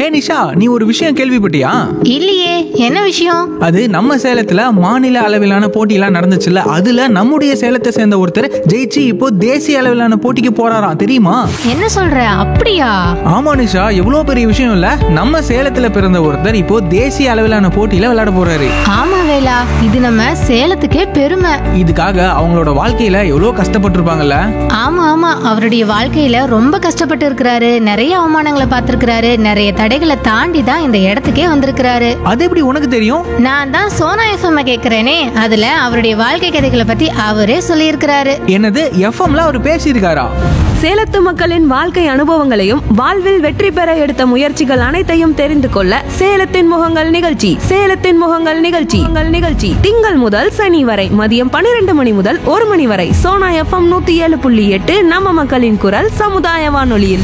ஏ நிஷா நீ ஒரு விஷயம் கேள்விப்பட்டியா இல்லையே என்ன விஷயம் அது நம்ம சேலத்துல மாநில அளவிலான போட்டியெல்லாம் நடந்துச்சுல்ல அதுல நம்முடைய சேலத்தை சேர்ந்த ஒருத்தர் ஜெயிச்சு இப்போ தேசிய அளவிலான போட்டிக்கு போறாராம் தெரியுமா என்ன சொல்ற அப்படியா ஆமா நிஷா எவ்வளோ பெரிய விஷயம் இல்ல நம்ம சேலத்துல பிறந்த ஒருத்தர் இப்போ தேசிய அளவிலான போட்டியில விளையாட போறாரு ஆமா வேலா இது நம்ம சேலத்துக்கே பெருமை இதுக்காக அவங்களோட வாழ்க்கையில எவ்வளோ கஷ்டப்பட்டிருப்பாங்கல்ல ஆமா ஆமா அவருடைய வாழ்க்கையில ரொம்ப கஷ்டப்பட்டு இருக்கிறாரு நிறைய அவமானங்களை பார்த்திருக்கிறாரு நிறைய தடைகளை தாண்டி தான் இந்த இடத்துக்கே வந்திருக்கிறாரு அது எப்படி உனக்கு தெரியும் நான் தான் சோனா எஃப்எம் கேக்குறேனே அதுல அவருடைய வாழ்க்கை கதைகளை பத்தி அவரே சொல்லியிருக்கிறாரு என்னது எஃப்எம்ல அவர் பேசியிருக்காரா சேலத்து மக்களின் வாழ்க்கை அனுபவங்களையும் வாழ்வில் வெற்றி பெற எடுத்த முயற்சிகள் அனைத்தையும் தெரிந்து கொள்ள சேலத்தின் முகங்கள் நிகழ்ச்சி சேலத்தின் முகங்கள் நிகழ்ச்சி உங்கள் நிகழ்ச்சி திங்கள் முதல் சனி வரை மதியம் பன்னிரண்டு மணி முதல் ஒரு மணி வரை சோனா எஃப்எம் நூத்தி ஏழு புள்ளி எட்டு நம்ம மக்களின் குரல் சமுதாய வானொலியில்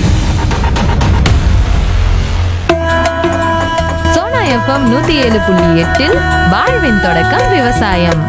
சோனா எஃப்எம் நூத்தி ஏழு புள்ளி எட்டில் வாழ்வின் தொடக்கம் விவசாயம்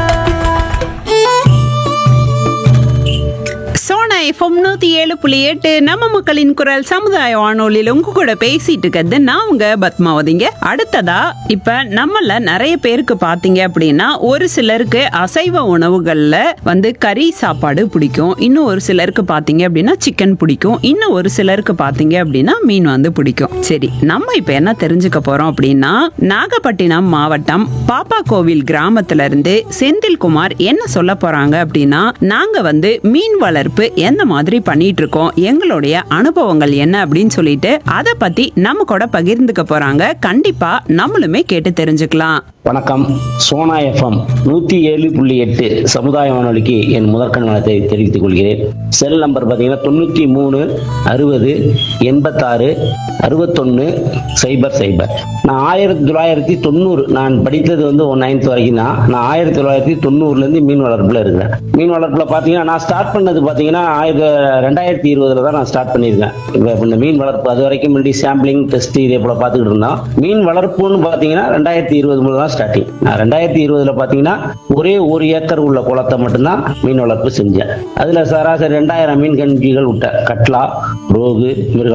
சோனா எஃப்எம் நூத்தி ஏழு புள்ளி எட்டு நம்ம மக்களின் குரல் சமுதாய வானொலியில் உங்க கூட பேசிட்டு இருக்கிறது நான் உங்க பத்மாவதிங்க அடுத்ததா இப்ப நம்மள நிறைய பேருக்கு பாத்தீங்க அப்படின்னா ஒரு சிலருக்கு அசைவ உணவுகள்ல வந்து கறி சாப்பாடு பிடிக்கும் இன்னும் ஒரு சிலருக்கு பாத்தீங்க அப்படின்னா சிக்கன் பிடிக்கும் இன்னும் ஒரு சிலருக்கு பாத்தீங்க அப்படின்னா மீன் வந்து பிடிக்கும் சரி நம்ம இப்ப என்ன தெரிஞ்சுக்க போறோம் அப்படின்னா நாகப்பட்டினம் மாவட்டம் பாப்பா கோவில் கிராமத்துல இருந்து செந்தில்குமார் என்ன சொல்ல போறாங்க அப்படின்னா நாங்க வந்து மீன் வளர்ப்பு எந்த மாதிரி பண்ணிட்டு இருக்கோம் எங்களுடைய அனுபவங்கள் என்ன அப்படின்னு சொல்லிட்டு அதை பத்தி நம்ம கூட பகிர்ந்துக்க போறாங்க கண்டிப்பா நம்மளுமே கேட்டு தெரிஞ்சுக்கலாம் வணக்கம் சோனா எஃப்எம் நூத்தி ஏழு புள்ளி எட்டு சமுதாய வானொலிக்கு என் முதற்கண் வணக்கத்தை தெரிவித்துக் கொள்கிறேன் செல் நம்பர் பார்த்தீங்கன்னா தொண்ணூத்தி மூணு அறுபது எண்பத்தாறு அறுபத்தொன்னு சைபர் சைபர் நான் ஆயிரத்தி தொள்ளாயிரத்தி தொண்ணூறு நான் படித்தது வந்து நைன்த் வரைக்கும் தான் நான் ஆயிரத்தி தொள்ளாயிரத்தி தொண்ணூறுல இருந்து மீன் வளர்ப்புல இருக்கிறேன் மீன் வளர்ப்புல பாத்தீங்கன்னா நான் ஸ்டார்ட் பண்ணது பாத்தீங்கன்னா ஆயிரத்தி ரெண்டாயிரத்தி இருபதுல தான் நான் ஸ்டார்ட் பண்ணியிருக்கேன் இப்போ இந்த மீன் வளர்ப்பு அது வரைக்கும் முன்னாடி சாம்பிளிங் டெஸ்ட் இதே போல பார்த்துக்கிட்டு இருந்தோம் மீன் வளர்ப்புன்னு பாத்தீங்கன்னா ரெண்டாயிரத்தி இருபது முதல் தான் ஸ்டார்டிங் நான் ரெண்டாயிரத்தி இருபதுல பாத்தீங்கன்னா ஒரே ஒரு ஏக்கர் உள்ள குளத்தை மட்டும்தான் மீன் வளர்ப்பு செஞ்சேன் அதுல சராசரி ரெண்டாயிரம் மீன் கஞ்சிகள் விட்டேன் கட்லா ரோகு மிருக